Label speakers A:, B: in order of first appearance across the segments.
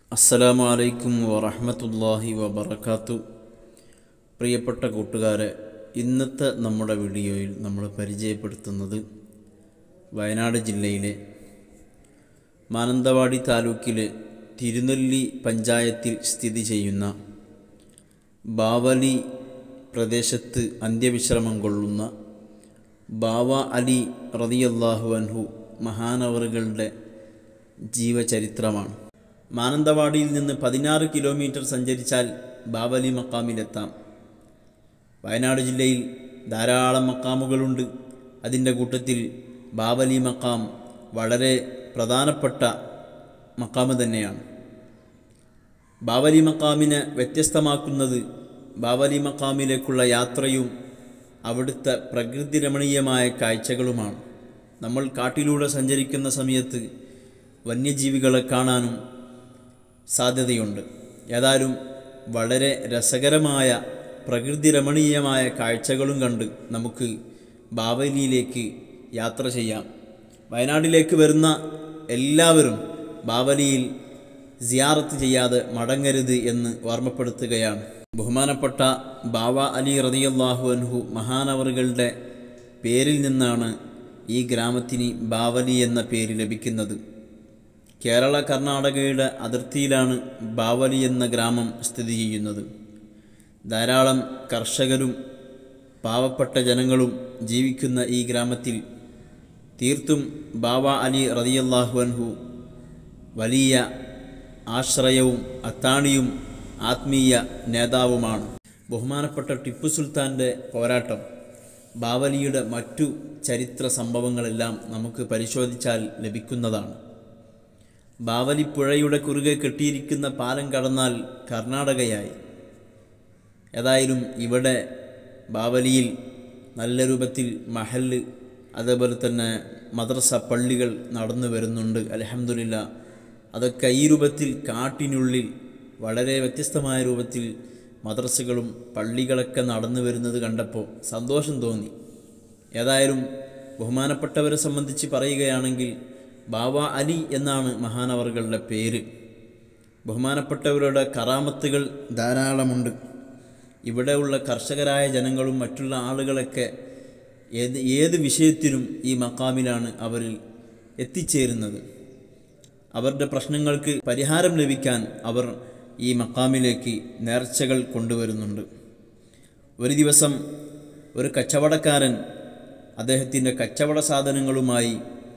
A: അസ്സലാമു അലൈക്കും വറഹ്മത്തുള്ളാഹി വബറകാത്തു പ്രിയപ്പെട്ട കൂട്ടുകാരെ ഇന്നത്തെ നമ്മുടെ വീഡിയോയിൽ നമ്മൾ പരിചയപ്പെടുത്തുന്നത് വയനാട് ജില്ലയിലെ മാനന്തവാടി താലൂക്കിലെ തിരുനെല്ലി പഞ്ചായത്തിൽ സ്ഥിതി ചെയ്യുന്ന ബാവലി പ്രദേശത്ത് അന്ത്യവിശ്രമം കൊള്ളുന്ന ബാവ അലി റതിയല്ലാഹു അൻഹു മഹാനവറുകളുടെ ജീവചരിത്രമാണ് മാനന്തവാടിയിൽ നിന്ന് പതിനാറ് കിലോമീറ്റർ സഞ്ചരിച്ചാൽ ബാവലി മക്കാമിലെത്താം വയനാട് ജില്ലയിൽ ധാരാളം മക്കാമുകളുണ്ട് അതിൻ്റെ കൂട്ടത്തിൽ ബാവലി മക്കാം വളരെ പ്രധാനപ്പെട്ട മക്കാമ് തന്നെയാണ് ബാവലി മക്കാമിനെ വ്യത്യസ്തമാക്കുന്നത് ബാവലി മക്കാമിലേക്കുള്ള യാത്രയും അവിടുത്തെ പ്രകൃതി രമണീയമായ കാഴ്ചകളുമാണ് നമ്മൾ കാട്ടിലൂടെ സഞ്ചരിക്കുന്ന സമയത്ത് വന്യജീവികളെ കാണാനും സാധ്യതയുണ്ട് ഏതായാലും വളരെ രസകരമായ പ്രകൃതി രമണീയമായ കാഴ്ചകളും കണ്ട് നമുക്ക് ബാവലിയിലേക്ക് യാത്ര ചെയ്യാം വയനാട്ടിലേക്ക് വരുന്ന എല്ലാവരും ബാവലിയിൽ സിയാറത്ത് ചെയ്യാതെ മടങ്ങരുത് എന്ന് ഓർമ്മപ്പെടുത്തുകയാണ് ബഹുമാനപ്പെട്ട ബാവ അലി റതിയല്ലാഹു അൻഹു മഹാനവറുകളുടെ പേരിൽ നിന്നാണ് ഈ ഗ്രാമത്തിന് ബാവലി എന്ന പേര് ലഭിക്കുന്നത് കേരള കർണാടകയുടെ അതിർത്തിയിലാണ് ബാവലി എന്ന ഗ്രാമം സ്ഥിതി ചെയ്യുന്നത് ധാരാളം കർഷകരും പാവപ്പെട്ട ജനങ്ങളും ജീവിക്കുന്ന ഈ ഗ്രാമത്തിൽ തീർത്തും ബാവ അലി റതിയല്ലാഹു അൻഹു വലിയ ആശ്രയവും അത്താണിയും ആത്മീയ നേതാവുമാണ് ബഹുമാനപ്പെട്ട ടിപ്പു സുൽത്താൻ്റെ പോരാട്ടം ബാവലിയുടെ മറ്റു ചരിത്ര സംഭവങ്ങളെല്ലാം നമുക്ക് പരിശോധിച്ചാൽ ലഭിക്കുന്നതാണ് ബാവലിപ്പുഴയുടെ കുറുകെ കെട്ടിയിരിക്കുന്ന പാലം കടന്നാൽ കർണാടകയായി ഏതായാലും ഇവിടെ ബാവലിയിൽ നല്ല രൂപത്തിൽ മഹല് അതേപോലെ തന്നെ മദ്രസ പള്ളികൾ നടന്നു വരുന്നുണ്ട് അലഹമുല്ല അതൊക്കെ ഈ രൂപത്തിൽ കാട്ടിനുള്ളിൽ വളരെ വ്യത്യസ്തമായ രൂപത്തിൽ മദ്രസകളും പള്ളികളൊക്കെ നടന്നു വരുന്നത് കണ്ടപ്പോൾ സന്തോഷം തോന്നി ഏതായാലും ബഹുമാനപ്പെട്ടവരെ സംബന്ധിച്ച് പറയുകയാണെങ്കിൽ ബാവ അലി എന്നാണ് മഹാനവറുകളുടെ പേര് ബഹുമാനപ്പെട്ടവരുടെ കറാമത്തുകൾ ധാരാളമുണ്ട് ഇവിടെയുള്ള കർഷകരായ ജനങ്ങളും മറ്റുള്ള ആളുകളൊക്കെ ഏത് ഏത് വിഷയത്തിനും ഈ മക്കാമിലാണ് അവരിൽ എത്തിച്ചേരുന്നത് അവരുടെ പ്രശ്നങ്ങൾക്ക് പരിഹാരം ലഭിക്കാൻ അവർ ഈ മക്കാമിലേക്ക് നേർച്ചകൾ കൊണ്ടുവരുന്നുണ്ട് ഒരു ദിവസം ഒരു കച്ചവടക്കാരൻ അദ്ദേഹത്തിൻ്റെ കച്ചവട സാധനങ്ങളുമായി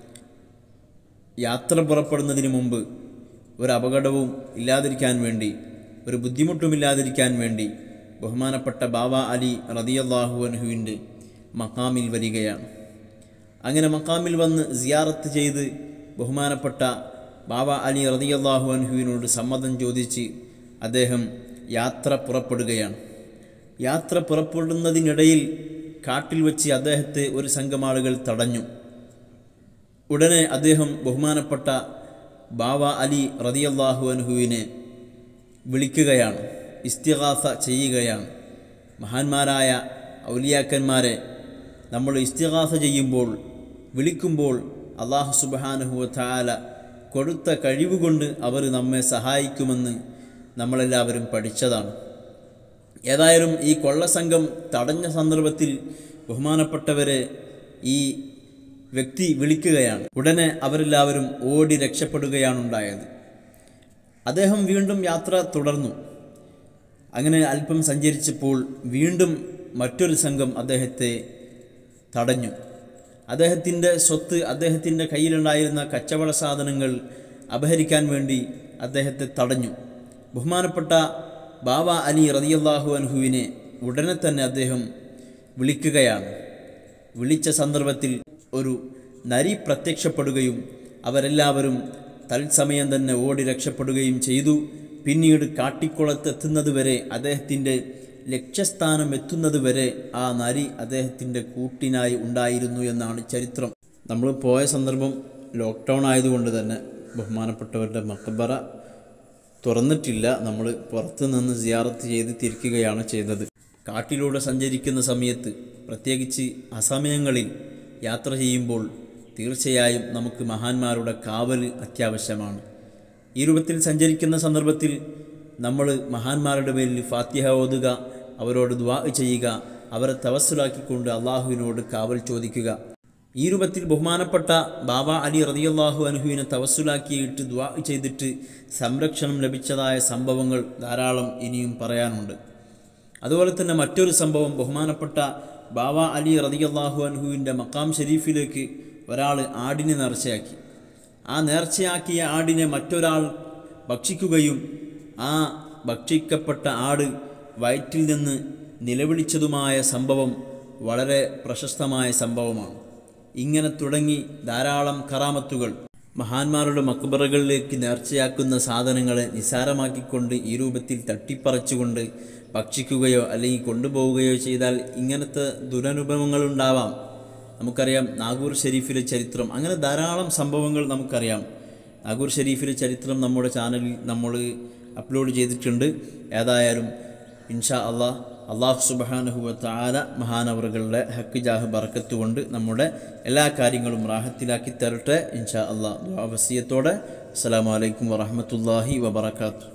A: യാത്ര പുറപ്പെടുന്നതിന് മുമ്പ് ഒരു അപകടവും ഇല്ലാതിരിക്കാൻ വേണ്ടി ഒരു ബുദ്ധിമുട്ടുമില്ലാതിരിക്കാൻ വേണ്ടി ബഹുമാനപ്പെട്ട ബാവ അലി റതിയല്ലാഹു അൻഹുവിൻ്റെ മക്കാമിൽ വരികയാണ് അങ്ങനെ മക്കാമിൽ വന്ന് സിയാറത്ത് ചെയ്ത് ബഹുമാനപ്പെട്ട ബാബ അലി റതിയല്ലാഹു അൻഹുവിനോട് സമ്മതം ചോദിച്ച് അദ്ദേഹം യാത്ര പുറപ്പെടുകയാണ് യാത്ര പുറപ്പെടുന്നതിനിടയിൽ കാട്ടിൽ വെച്ച് അദ്ദേഹത്തെ ഒരു സംഘം ആളുകൾ തടഞ്ഞു ഉടനെ അദ്ദേഹം ബഹുമാനപ്പെട്ട ബാവ അലി റതിയല്ലാഹു അൻഹുവിനെ വിളിക്കുകയാണ് ഇസ്തിഹാസ ചെയ്യുകയാണ് മഹാന്മാരായ ഔലിയാക്കന്മാരെ നമ്മൾ ഇസ്തിഹാസ ചെയ്യുമ്പോൾ വിളിക്കുമ്പോൾ അള്ളാഹു സുബാനുഹുവ താല കൊടുത്ത കഴിവുകൊണ്ട് അവർ നമ്മെ സഹായിക്കുമെന്ന് നമ്മളെല്ലാവരും പഠിച്ചതാണ് ഏതായാലും ഈ കൊള്ളസംഘം തടഞ്ഞ സന്ദർഭത്തിൽ ബഹുമാനപ്പെട്ടവരെ ഈ വ്യക്തി വിളിക്കുകയാണ് ഉടനെ അവരെല്ലാവരും ഓടി രക്ഷപ്പെടുകയാണ് ഉണ്ടായത് അദ്ദേഹം വീണ്ടും യാത്ര തുടർന്നു അങ്ങനെ അല്പം സഞ്ചരിച്ചപ്പോൾ വീണ്ടും മറ്റൊരു സംഘം അദ്ദേഹത്തെ തടഞ്ഞു അദ്ദേഹത്തിൻ്റെ സ്വത്ത് അദ്ദേഹത്തിൻ്റെ കയ്യിലുണ്ടായിരുന്ന കച്ചവട സാധനങ്ങൾ അപഹരിക്കാൻ വേണ്ടി അദ്ദേഹത്തെ തടഞ്ഞു ബഹുമാനപ്പെട്ട ബാബ അലി റതിയല്ലാഹു അൻഹുവിനെ ഉടനെ തന്നെ അദ്ദേഹം വിളിക്കുകയാണ് വിളിച്ച സന്ദർഭത്തിൽ ഒരു നരി പ്രത്യക്ഷപ്പെടുകയും അവരെല്ലാവരും തത്സമയം തന്നെ ഓടി രക്ഷപ്പെടുകയും ചെയ്തു പിന്നീട് കാട്ടിക്കുളത്തെത്തുന്നതുവരെ അദ്ദേഹത്തിൻ്റെ ലക്ഷ്യസ്ഥാനം എത്തുന്നതുവരെ ആ നരി അദ്ദേഹത്തിൻ്റെ കൂട്ടിനായി ഉണ്ടായിരുന്നു എന്നാണ് ചരിത്രം നമ്മൾ പോയ സന്ദർഭം ലോക്ക്ഡൗൺ ആയതുകൊണ്ട് തന്നെ ബഹുമാനപ്പെട്ടവരുടെ മക്കബറ തുറന്നിട്ടില്ല നമ്മൾ പുറത്തു നിന്ന് സിയാറത്ത് ചെയ്ത് തിരിക്കുകയാണ് ചെയ്തത് കാട്ടിലൂടെ സഞ്ചരിക്കുന്ന സമയത്ത് പ്രത്യേകിച്ച് അസമയങ്ങളിൽ യാത്ര ചെയ്യുമ്പോൾ തീർച്ചയായും നമുക്ക് മഹാന്മാരുടെ കാവൽ അത്യാവശ്യമാണ് ഈ രൂപത്തിൽ സഞ്ചരിക്കുന്ന സന്ദർഭത്തിൽ നമ്മൾ മഹാന്മാരുടെ പേരിൽ ഫാത്തിഹ ഓതുക അവരോട് ദ്വാ ചെയ്യുക അവരെ തവസ്സുലാക്കിക്കൊണ്ട് അള്ളാഹുവിനോട് കാവൽ ചോദിക്കുക ഈ രൂപത്തിൽ ബഹുമാനപ്പെട്ട ബാബ അലി റതിയല്ലാഹു അനുഹുവിനെ തവസ്സുലാക്കിയിട്ട് ദ്വാ ചെയ്തിട്ട് സംരക്ഷണം ലഭിച്ചതായ സംഭവങ്ങൾ ധാരാളം ഇനിയും പറയാനുണ്ട് അതുപോലെ തന്നെ മറ്റൊരു സംഭവം ബഹുമാനപ്പെട്ട ബാബ അലി റതിയല്ലാഹു അൻഹുവിൻ്റെ മക്കാം ഷരീഫിലേക്ക് ഒരാൾ ആടിനെ നേർച്ചയാക്കി ആ നേർച്ചയാക്കിയ ആടിനെ മറ്റൊരാൾ ഭക്ഷിക്കുകയും ആ ഭക്ഷിക്കപ്പെട്ട ആട് വയറ്റിൽ നിന്ന് നിലവിളിച്ചതുമായ സംഭവം വളരെ പ്രശസ്തമായ സംഭവമാണ് ഇങ്ങനെ തുടങ്ങി ധാരാളം കറാമത്തുകൾ മഹാന്മാരുടെ മക്ബറകളിലേക്ക് നേർച്ചയാക്കുന്ന സാധനങ്ങളെ നിസാരമാക്കിക്കൊണ്ട് ഈ രൂപത്തിൽ തട്ടിപ്പറിച്ചുകൊണ്ട് ഭക്ഷിക്കുകയോ അല്ലെങ്കിൽ കൊണ്ടുപോവുകയോ ചെയ്താൽ ഇങ്ങനത്തെ ദുരനുഭവങ്ങൾ ഉണ്ടാവാം നമുക്കറിയാം നാഗൂർ ഷെരീഫിലെ ചരിത്രം അങ്ങനെ ധാരാളം സംഭവങ്ങൾ നമുക്കറിയാം നാഗൂർ ഷെരീഫിലെ ചരിത്രം നമ്മുടെ ചാനലിൽ നമ്മൾ അപ്ലോഡ് ചെയ്തിട്ടുണ്ട് ഏതായാലും ഇൻഷാ അള്ളാഹ് അള്ളാഹു സുബാനുഹുവ താല മഹാനവറുകളുടെ ഹക്ക് ജാഹ് ബറക്കത്ത് കൊണ്ട് നമ്മുടെ എല്ലാ കാര്യങ്ങളും റാഹത്തിലാക്കി തരട്ടെ ഇൻഷാ അള്ളാഹ് വസിയത്തോടെ അസ്സലാമു അലൈക്കും വറഹമത്തല്ലാഹി വബർക്കാത്തു